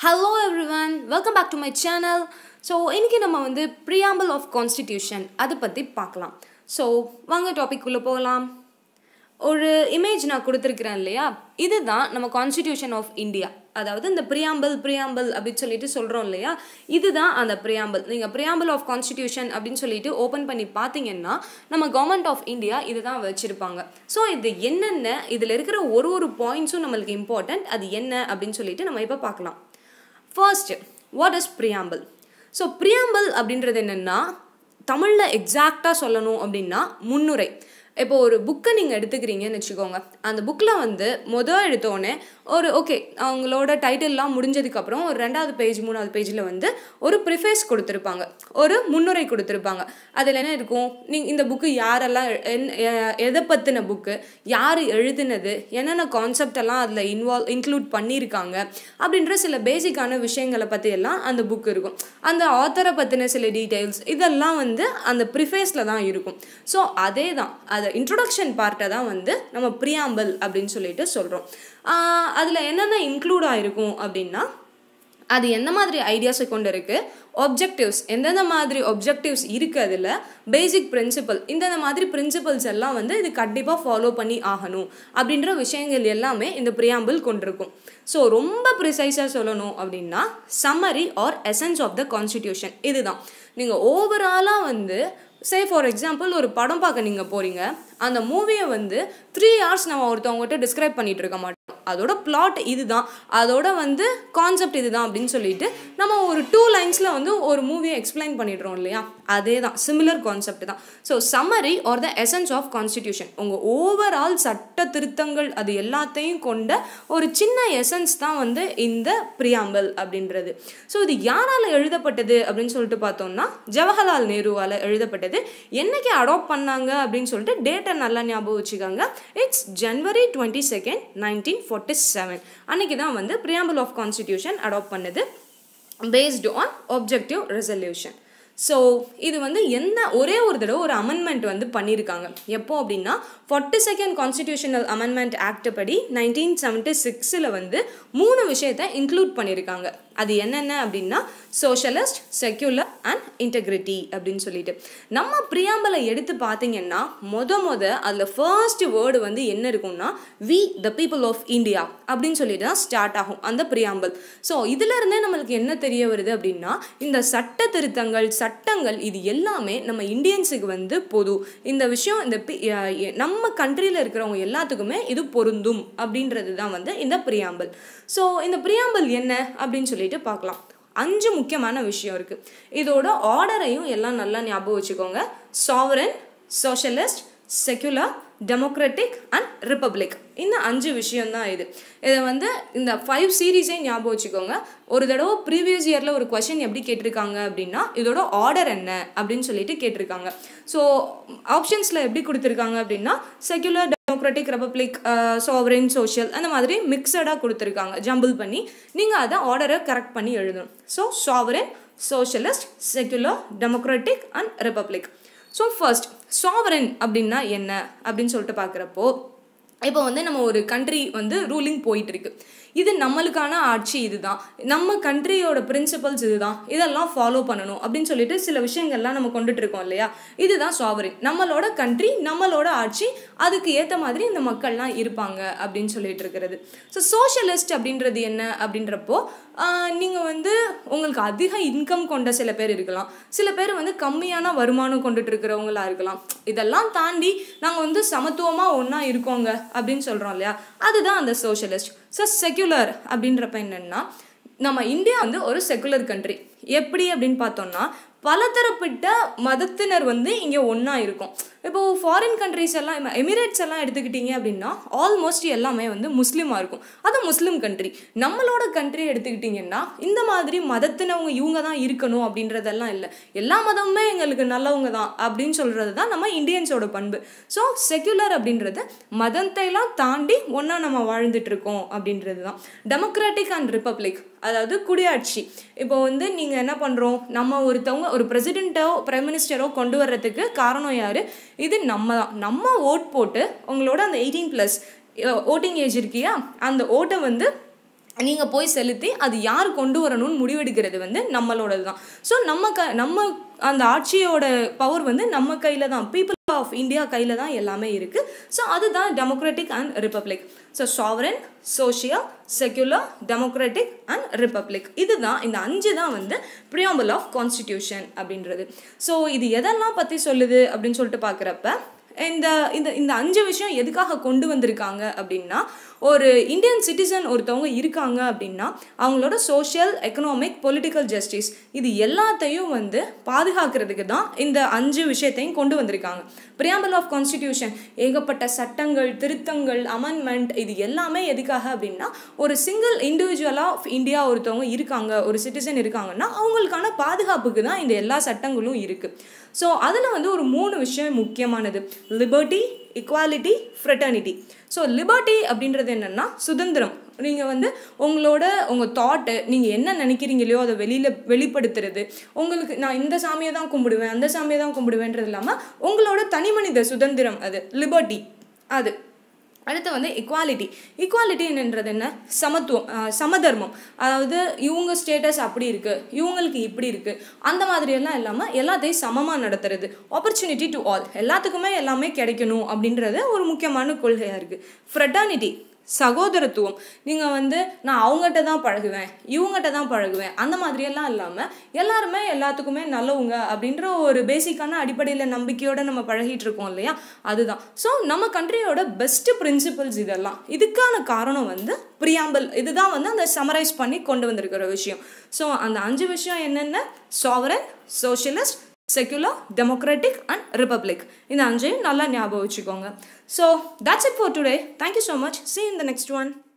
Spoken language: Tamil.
hello everyone welcome back to my channel so இன்றைக்கி நம்ம வந்து ப்ரியாம்பிள் ஆஃப் கான்ஸ்டிடியூஷன் அதை பற்றி பார்க்கலாம் ஸோ வாங்க டாபிக் உள்ள போகலாம் ஒரு இமேஜ் நான் கொடுத்துருக்குறேன் இல்லையா இதுதான் நம்ம கான்ஸ்டிடியூஷன் ஆஃப் இந்தியா அதாவது இந்த ப்ரியாம்பிள் ப்ரியாம்பிள் அப்படின்னு சொல்லிட்டு சொல்கிறோம் இல்லையா இதுதான் அந்த ப்ரியாம்பிள் நீங்கள் ப்ரியாம்பிள் ஆஃப் கான்ஸ்டிடியூஷன் அப்படின்னு சொல்லிட்டு ஓப்பன் பண்ணி பார்த்தீங்கன்னா நம்ம கவர்மெண்ட் ஆஃப் இந்தியா இதை தான் வச்சுருப்பாங்க ஸோ இது என்னென்ன இதில் இருக்கிற ஒரு ஒரு பாயிண்ட்ஸும் நம்மளுக்கு இம்பார்ட்டண்ட் அது என்ன அப்படின்னு சொல்லிட்டு நம்ம இப்போ பார்க்கலாம் first what is preamble so preamble அப்படின்றது என்னென்னா தமிழில் எக்ஸாக்டாக சொல்லணும் அப்படின்னா முன்னுரை இப்போ ஒரு புக்கை நீங்கள் எடுத்துக்கிறீங்கன்னு வச்சுக்கோங்க அந்த புக்கில் வந்து மொதல் எடுத்தோடனே ஒரு ஓகே அவங்களோட டைட்டில்லாம் முடிஞ்சதுக்கப்புறம் ஒரு ரெண்டாவது பேஜ் மூணாவது பேஜில் வந்து ஒரு ப்ரிஃபேஸ் கொடுத்துருப்பாங்க ஒரு முன்னுரை கொடுத்துருப்பாங்க அதில் என்ன இருக்கும் நீங்கள் இந்த புக்கு யாரெல்லாம் என் எதை பற்றின புக்கு யார் எழுதுனது என்னென்ன கான்செப்ட் எல்லாம் அதில் இன்வால்வ் இன்க்ளூட் பண்ணியிருக்காங்க அப்படின்ற சில பேசிக்கான விஷயங்களை பற்றி எல்லாம் அந்த புக் இருக்கும் அந்த ஆத்தரை பற்றின சில டீட்டெயில்ஸ் இதெல்லாம் வந்து அந்த ப்ரிஃபேஸில் தான் இருக்கும் ஸோ அதே தான் அதை இன்ட்ரொடக்ஷன் பார்ட்டை தான் வந்து நம்ம ப்ரியாம்பிள் அப்படின்னு சொல்லிட்டு சொல்கிறோம் அதில் என்னென்ன இன்க்ளூட் ஆகிருக்கும் அப்படின்னா அது எந்த மாதிரி ஐடியாஸை கொண்டு இருக்குது ஒப்ஜெக்டிவ்ஸ் எந்தெந்த மாதிரி ஒப்ஜெக்டிவ்ஸ் இருக்குது அதில் பேசிக் பிரின்சிபல் இந்தந்த மாதிரி பிரின்சிபல்ஸ் எல்லாம் வந்து இது கண்டிப்பாக ஃபாலோ பண்ணி ஆகணும் அப்படின்ற விஷயங்கள் எல்லாமே இந்த ப்ரியாம்பிள் கொண்டிருக்கும் ஸோ ரொம்ப ப்ரிசைஸாக சொல்லணும் அப்படின்னா summary or essence of the constitution இதுதான் நீங்கள் ஓவராலாக வந்து சே ஃபார் எக்ஸாம்பிள் ஒரு படம் பார்க்க நீங்கள் போகிறீங்க அந்த மூவியை வந்து த்ரீ ஹவர்ஸ் நம்ம ஒருத்தவங்ககிட்ட டிஸ்கிரைப் பண்ணிகிட்டு இருக்க மாட்டோம் அதோட பிளாட் இதுதான் அதோட வந்து கான்செப்ட் இதுதான் அப்படின்னு சொல்லிட்டு நம்ம ஒரு டூ லைன்ஸில் வந்து ஒரு மூவியை எக்ஸ்பிளைன் பண்ணிடுறோம் இல்லையா அதே தான் சிமிலர் கான்செப்ட் தான் so summary or the essence of constitution உங்கள் ஓவரால் சட்ட திருத்தங்கள் அது எல்லாத்தையும் கொண்ட ஒரு சின்ன எசன்ஸ் தான் வந்து இந்த பிரியாம்பல் அப்படின்றது ஸோ இது யாரால் எழுதப்பட்டது அப்படின்னு சொல்லிட்டு பார்த்தோம்னா ஜவஹர்லால் நேருவால் எழுதப்பட்டது என்னைக்கு அடாப்ட் பண்ணாங்க அப்படின்னு சொல்லிட்டு டேட்டை நல்லா ஞாபகம் வச்சுக்கோங்க it's January twenty second nineteen forty seven அன்னைக்கு தான் வந்து பிரியாம்பிள் ஆஃப் கான்ஸ்டிடியூஷன் அடாப்ட் பண்ணது based on objective resolution so இது வந்து எந்த ஒரே ஒரு தடவை ஒரு அமெண்ட்மெண்ட் வந்து பண்ணியிருக்காங்க எப்போ அப்படின்னா forty second constitutional amendment act படி நைன்டீன் செவன்ட்டி சிக்ஸில் வந்து மூணு விஷயத்தை இன்க்ளூட் பண்ணியிருக்காங்க அது என்னென்ன அப்படின்னா சோஷலிஸ்ட் செக்யூலர் அண்ட் இன்டெகிரிட்டி அப்படின்னு சொல்லிட்டு நம்ம பிரியாம்பலை எடுத்து பார்த்தீங்கன்னா மொத மொத அதில் ஃபர்ஸ்ட் வேர்டு வந்து என்ன இருக்கும்னா we the people of India அப்படின்னு சொல்லிட்டு தான் ஸ்டார்ட் ஆகும் அந்த பிரியாம்பல் ஸோ இதிலிருந்தே நம்மளுக்கு என்ன தெரிய வருது அப்படின்னா இந்த சட்ட திருத்தங்கள் சட்டங்கள் இது எல்லாமே நம்ம இந்தியன்ஸுக்கு வந்து பொது இந்த விஷயம் இந்த நம்ம கண்ட்ரியில் இருக்கிறவங்க எல்லாத்துக்குமே இது பொருந்தும் அப்படின்றது தான் வந்து இந்த பிரியாம்பல் ஸோ இந்த பிரியாம்பல் என்ன அப்படின்னு சொல்லிட்டு பார்க்கலாம் அஞ்சு முக்கியமான விஷயம் இருக்குது இதோட ஆர்டரையும் எல்லாம் நல்லா ஞாபகம் வச்சுக்கோங்க sovereign socialist secular democratic and republic இந்த அஞ்சு விஷயம்தான் இது இதை வந்து இந்த ஃபைவ் சீரீஸே ஞாபகம் வச்சுக்கோங்க ஒரு தடவை ப்ரீவியஸ் இயரில் ஒரு கொஷின் எப்படி கேட்டிருக்காங்க அப்படின்னா இதோட ஆர்டர் என்ன அப்படின்னு சொல்லிட்டு கேட்டிருக்காங்க ஸோ ஆப்ஷன்ஸில் எப்படி கொடுத்துருக்காங்க அப்படின்னா secular democratic republic sovereign social அந்த மாதிரி மிக்சடாக கொடுத்துருக்காங்க ஜம்பிள் பண்ணி நீங்கள் அதை ஆர்டரை கரெக்ட் பண்ணி எழுதணும் so sovereign socialist secular democratic and republic so first sovereign அப்படின்னா என்ன அப்படின்னு சொல்லிட்டு பார்க்குறப்போ இப்போ வந்து நம்ம ஒரு கண்ட்ரி வந்து ரூலிங் போயிட்டு இருக்கு இது நம்மளுக்கான ஆட்சி இதுதான் நம்ம கண்ட்ரியோட பிரின்சிபல்ஸ் இதுதான் இதெல்லாம் ஃபாலோ பண்ணணும் அப்படின்னு சொல்லிட்டு சில விஷயங்கள்லாம் நம்ம கொண்டுட்டு இருக்கோம் இல்லையா இதுதான் சாவரின் நம்மளோட கண்ட்ரி நம்மளோட ஆட்சி அதுக்கு ஏற்ற மாதிரி இந்த மக்கள்லாம் இருப்பாங்க அப்படின்னு சொல்லிட்டு இருக்கிறது ஸோ சோஷியலிஸ்ட் அப்படின்றது என்ன அப்படின்றப்போ நீங்கள் வந்து உங்களுக்கு அதிக இன்கம் கொண்ட சில பேர் இருக்கலாம் சில பேர் வந்து கம்மியான வருமானம் கொண்டுட்டு இருக்கிறவங்களா இருக்கலாம் இதெல்லாம் தாண்டி நாங்கள் வந்து சமத்துவமாக ஒன்றா இருக்கோங்க அப்படின்னு சொல்கிறோம் இல்லையா அதுதான் அந்த சோஷியலிஸ்ட் ஸோ செக்யுலர் அப்படின்றப்ப என்னென்னா நம்ம இந்தியா வந்து ஒரு செக்குலர் கண்ட்ரி எப்படி அப்படின்னு பார்த்தோம்னா பலதரப்பட்ட மதத்தினர் வந்து இங்கே ஒன்றா இருக்கும் இப்போது ஃபாரின் கண்ட்ரிஸ் எல்லாம் எமிரேட்ஸ் எல்லாம் எடுத்துக்கிட்டிங்க அப்படின்னா ஆல்மோஸ்ட் எல்லாமே வந்து முஸ்லீமாக இருக்கும் அது முஸ்லீம் கண்ட்ரி நம்மளோட கண்ட்ரி எடுத்துக்கிட்டிங்கன்னா இந்த மாதிரி மதத்தினவங்க இவங்க தான் இருக்கணும் அப்படின்றதெல்லாம் இல்லை எல்லா மதமுமே எங்களுக்கு நல்லவங்க தான் அப்படின்னு சொல்கிறது தான் நம்ம இந்தியன்ஸோட பண்பு ஸோ செக்யுலர் அப்படின்றது மதத்தையெல்லாம் தாண்டி ஒன்றா நம்ம வாழ்ந்துட்டு இருக்கோம் அப்படின்றது தான் டெமோக்ராட்டிக் அண்ட் ரிப்பப்ளிக் அதாவது குடியாட்சி இப்போ வந்து நீங்கள் என்ன பண்ணுறோம் நம்ம ஒருத்தவங்க ஒரு பிரசிடெண்ட்டோ பிரைம் மினிஸ்டரோ கொண்டு வர்றதுக்கு காரணம் யார் இது நம்ம தான் நம்ம ஓட் போட்டு உங்களோட அந்த எயிட்டீன் ப்ளஸ் ஓட்டிங் ஏஜ் இருக்கியா அந்த ஓட்டை வந்து நீங்கள் போய் செலுத்தி அது யார் கொண்டு வரணும்னு முடிவெடுக்கிறது வந்து நம்மளோடது தான் ஸோ நம்ம க நம்ம அந்த ஆட்சியோட பவர் வந்து நம்ம கையில் தான் பீப்புள் ஆஃப் இந்தியா கையில் தான் எல்லாமே இருக்குது ஸோ அதுதான் democratic and republic so sovereign social secular democratic and republic இதுதான் இந்த அஞ்சு தான் வந்து ப்ரியாம்பிள் ஆஃப் கான்ஸ்டிடியூஷன் அப்படின்றது ஸோ இது எதெல்லாம் பற்றி சொல்லுது அப்படின்னு சொல்லிட்டு பார்க்குறப்ப இந்த இந்த இந்த அஞ்சு விஷயம் எதுக்காக கொண்டு வந்திருக்காங்க அப்படின்னா ஒரு இந்தியன் சிட்டிசன் ஒருத்தவங்க இருக்காங்க அப்படின்னா அவங்களோட சோஷியல் எக்கனாமிக் பொலிட்டிக்கல் ஜஸ்டிஸ் இது எல்லாத்தையும் வந்து பாதுகாக்கிறதுக்கு தான் இந்த அஞ்சு விஷயத்தையும் கொண்டு வந்திருக்காங்க பிரியாம்பிள் ஆஃப் கான்ஸ்டிடியூஷன் ஏகப்பட்ட சட்டங்கள் திருத்தங்கள் அமெண்ட்மெண்ட் இது எல்லாமே எதுக்காக அப்படின்னா ஒரு சிங்கிள் இண்டிவிஜுவலாக ஆஃப் இந்தியா ஒருத்தவங்க இருக்காங்க ஒரு சிட்டிசன் இருக்காங்கன்னா அவங்களுக்கான பாதுகாப்புக்கு தான் இந்த எல்லா சட்டங்களும் இருக்குது ஸோ அதில் வந்து ஒரு மூணு விஷயம் முக்கியமானது liberty equality fraternity so liberty அப்படின்றது என்னென்னா சுதந்திரம் நீங்கள் வந்து உங்களோட உங்கள் தாட்டு நீங்கள் என்ன நினைக்கிறீங்களோ அதை வெளியில் வெளிப்படுத்துறது உங்களுக்கு நான் இந்த சாமியை தான் கும்பிடுவேன் அந்த சாமியை தான் கும்பிடுவேன்றது இல்லாமல் உங்களோட தனிமனித சுதந்திரம் அது லிபர்ட்டி அது அடுத்து வந்து இக்வாலிட்டி இக்வாலிட்டின்றது என்ன சமத்துவம் சமதர்மம் அதாவது இவங்க ஸ்டேட்டஸ் அப்படி இருக்குது இவங்களுக்கு இப்படி இருக்குது அந்த மாதிரியெல்லாம் இல்லாமல் எல்லாத்தையும் சமமாக நடத்துறது ஆப்பர்ச்சுனிட்டி டு ஆல் எல்லாத்துக்குமே எல்லாமே கிடைக்கணும் அப்படின்றது ஒரு முக்கியமான கொள்கையாக இருக்குது ஃப்ரெட்டானிட்டி சகோதரத்துவம் நீங்கள் வந்து நான் அவங்ககிட்ட தான் பழகுவேன் இவங்ககிட்ட தான் பழகுவேன் அந்த மாதிரியெல்லாம் இல்லாமல் எல்லாருமே எல்லாத்துக்குமே நல்லவங்க அப்படின்ற ஒரு பேசிக்கான அடிப்படையில் நம்பிக்கையோடு நம்ம பழகிட்டு இருக்கோம் இல்லையா அதுதான் ஸோ நம்ம கண்ட்ரியோட பெஸ்ட்டு பிரின்சிபல்ஸ் இதெல்லாம் இதுக்கான காரணம் வந்து ப்ரியாம்பிள் இதுதான் வந்து அந்த சமரைஸ் பண்ணி கொண்டு வந்திருக்கிற விஷயம் ஸோ அந்த அஞ்சு விஷயம் என்னென்ன sovereign socialist secular democratic and republic இந்த அஞ்சையும் நல்லா ஞாபகம் வச்சுக்கோங்க so that's it for today thank you so much see in the next one